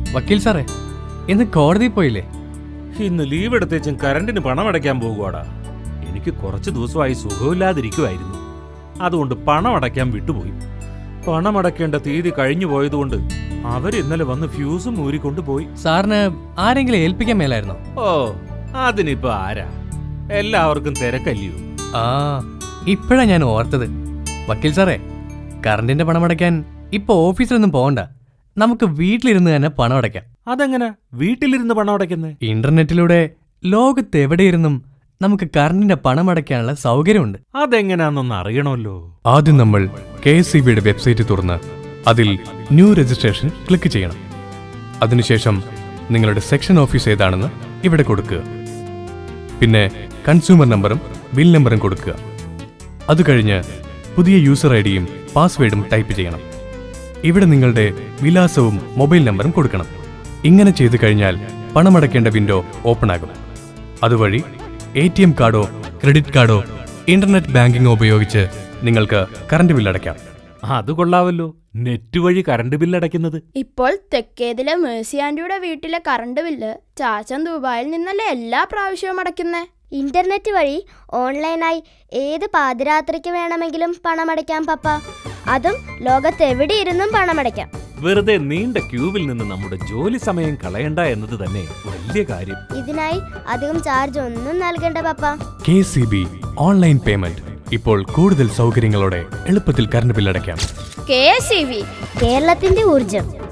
വക്കീൽ സാറേ ഇന്ന് കോടതി പോയില്ലേ ഇന്ന് ലീവ് എടുത്തേച്ചും കറണ്ടിന് പണം അടയ്ക്കാൻ പോകുവാടാ എനിക്ക് കുറച്ച് ദിവസമായി സുഖമില്ലാതിരിക്കുമായിരുന്നു അതുകൊണ്ട് പണം അടയ്ക്കാൻ വിട്ടുപോയി പണം അടയ്ക്കേണ്ട തീയതി കഴിഞ്ഞു പോയതുകൊണ്ട് അവർ ഇന്നലെ വന്ന് ഫ്യൂസും ഊരിക്കൊണ്ട് പോയി സാറിന് ആരെങ്കിലും ഏൽപ്പിക്കാൻ മേലായിരുന്നോ ഓ അതിനിപ്പോ ആരാ എല്ലാവർക്കും തിരക്കല്ലയോ ആ ഇപ്പോഴാ ഞാൻ ഓർത്തത് വക്കീൽ സാറേ കറണ്ടിന്റെ പണം അടയ്ക്കാൻ ഇപ്പൊ ഓഫീസിലൊന്നും പോകണ്ട നമുക്ക് വീട്ടിലിരുന്ന് തന്നെ പണം അടയ്ക്കാം അതെങ്ങനെ വീട്ടിലിരുന്ന് പണം അടയ്ക്കുന്നേ ഇന്റർനെറ്റിലൂടെ ലോകത്ത് എവിടെയിരുന്നും നമുക്ക് കറണ്ടിന്റെ പണം അടയ്ക്കാനുള്ള സൗകര്യമുണ്ട് അതെങ്ങനെയാണെന്നൊന്ന് അറിയണമല്ലോ ആദ്യം നമ്മൾ കെ എസ് സി ബിയുടെ വെബ്സൈറ്റ് തുറന്ന് അതിൽ ന്യൂ രജിസ്ട്രേഷൻ ക്ലിക്ക് ചെയ്യണം അതിനുശേഷം നിങ്ങളുടെ സെക്ഷൻ ഓഫീസ് ഏതാണെന്ന് ഇവിടെ കൊടുക്കുക പിന്നെ കൺസ്യൂമർ നമ്പറും ബിൽ നമ്പറും കൊടുക്കുക അത് കഴിഞ്ഞ് പുതിയ യൂസർ ഐ ഡിയും പാസ്വേഡും ടൈപ്പ് ചെയ്യണം ഇവിടെ നിങ്ങളുടെ വിലാസവും മൊബൈൽ നമ്പറും കൊടുക്കണം ഇങ്ങനെ ചെയ്തു കഴിഞ്ഞാൽ പണമടയ്ക്കേണ്ട വിൻഡോ ഓപ്പൺ ആകും അതുവഴി എ ടി എം കാർഡോ ക്രെഡിറ്റ് കാർഡോ ഇന്റർനെറ്റ് ബാങ്കിങ്ങോ ഉപയോഗിച്ച് നിങ്ങൾക്ക് കറണ്ട് ബിൽ അടയ്ക്കാം അത് കൊള്ളാവല്ലോ നെറ്റ് വഴി കറണ്ട് ബില്ല് അടയ്ക്കുന്നത് ഇപ്പോൾ തെക്കേതിലെ മേഴ്സി ആന്റിയുടെ വീട്ടിലെ കറണ്ട് ബില്ല് ചാച്ചൻ ദുബായിൽ നിന്നല്ലേ എല്ലാ പ്രാവശ്യവും അടയ്ക്കുന്നേ ഇന്റർനെറ്റ് വഴി ഓൺലൈനായി ഏത് പാതിരാത്രിക്ക് വേണമെങ്കിലും പണമടയ്ക്കാം പപ്പ അതും ലോകത്ത് എവിടെയിരുന്നും പണമടയ്ക്കാം വെറുതെ നീണ്ട ക്യൂവിൽ നിന്ന് നമ്മുടെ ജോലി സമയം കളയണ്ട എന്നത് തന്നെ വലിയ കാര്യം ഇതിനായി അധികം ചാർജ് ഒന്നും നൽകണ്ട പപ്പ K C B online payment ഇപ്പോൾ കൂടുതൽ സൗകര്യങ്ങളോടെ എളുപ്പത്തിൽ കറണ്ട് ബിൽ അടയ്ക്കാം കെ സി വി കേരളത്തിന്റെ ഊർജം